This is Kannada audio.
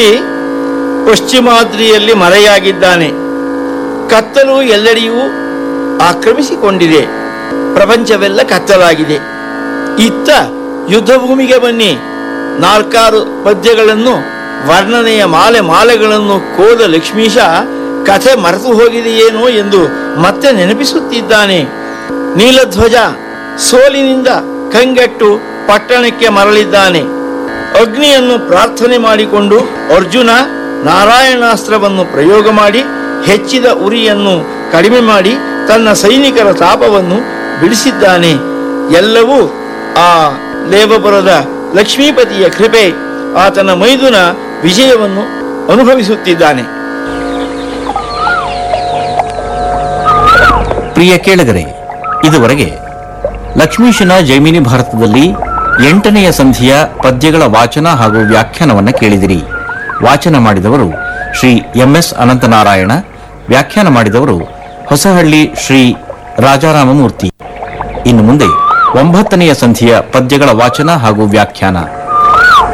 ಪಶ್ಚಿಮಾದ್ರಿಯಲ್ಲಿ ಮರೆಯಾಗಿದ್ದಾನೆ ಕತ್ತಲು ಎಲ್ಲೆಡೆಯೂ ಆಕ್ರಮಿಸಿಕೊಂಡಿದೆ ಪ್ರಪಂಚವೆಲ್ಲ ಕತ್ತಲಾಗಿದೆ ಇತ್ತ ಯುದ್ಧಭೂಮಿಗೆ ಬನ್ನಿ ನಾಲ್ಕಾರು ಪದ್ಯಗಳನ್ನು ವರ್ಣನೆಯ ಮಾಲೆ ಮಾಲೆಗಳನ್ನು ಕೋದ ಲಕ್ಷ್ಮೀಶ ಕಥೆ ಮರೆತು ಹೋಗಿದೆಯೇನೋ ಎಂದು ಮತ್ತೆ ನೆನಪಿಸುತ್ತಿದ್ದಾನೆ ನೀಲಧ್ವಜ ಸೋಲಿನಿಂದ ಕಂಗೆಟ್ಟು ಪಟ್ಟಣಕ್ಕೆ ಮರಳಿದ್ದಾನೆ ಅಗ್ನಿಯನ್ನು ಪ್ರಾರ್ಥನೆ ಮಾಡಿಕೊಂಡು ಅರ್ಜುನ ನಾರಾಯಣಾಸ್ತ್ರವನ್ನು ಪ್ರಯೋಗ ಮಾಡಿ ಹೆಚ್ಚಿದ ಉರಿಯನ್ನು ಕಡಿಮೆ ಮಾಡಿ ತನ್ನ ಸೈನಿಕರ ತಾಪವನ್ನು ಬಿಡಿಸಿದ್ದಾನೆ ಎಲ್ಲವೂ ಆ ಲೇವಪುರದ ಲಕ್ಷ್ಮೀಪತಿಯ ಕೃಪೆ ಆತನ ಮೈದುನ ವಿಜಯವನ್ನು ಅನುಭವಿಸುತ್ತಿದ್ದಾನೆ ಪ್ರಿಯ ಕೇಳಿಗರೆ ಇದುವರೆಗೆ ಲಕ್ಷ್ಮೀಶನ ಜೈಮಿನಿ ಭಾರತದಲ್ಲಿ ಎಂಟನೆಯ ಸಂಧಿಯ ಪದ್ಯಗಳ ವಾಚನ ಹಾಗೂ ವ್ಯಾಖ್ಯಾನವನ್ನು ಕೇಳಿದಿರಿ ವಾಚನ ಮಾಡಿದವರು ಶ್ರೀ ಎಂಎಸ್ ಅನಂತನಾರಾಯಣ ವ್ಯಾಖ್ಯಾನ ಮಾಡಿದವರು ಹೊಸಹಳ್ಳಿ ಶ್ರೀ ರಾಜಾರಾಮಮೂರ್ತಿ ಇನ್ನು ಮುಂದೆ ಒಂಬತ್ತನೆಯ ಸಂಧಿಯ ಪದ್ಯಗಳ ವಾಚನ ಹಾಗೂ ವ್ಯಾಖ್ಯಾನ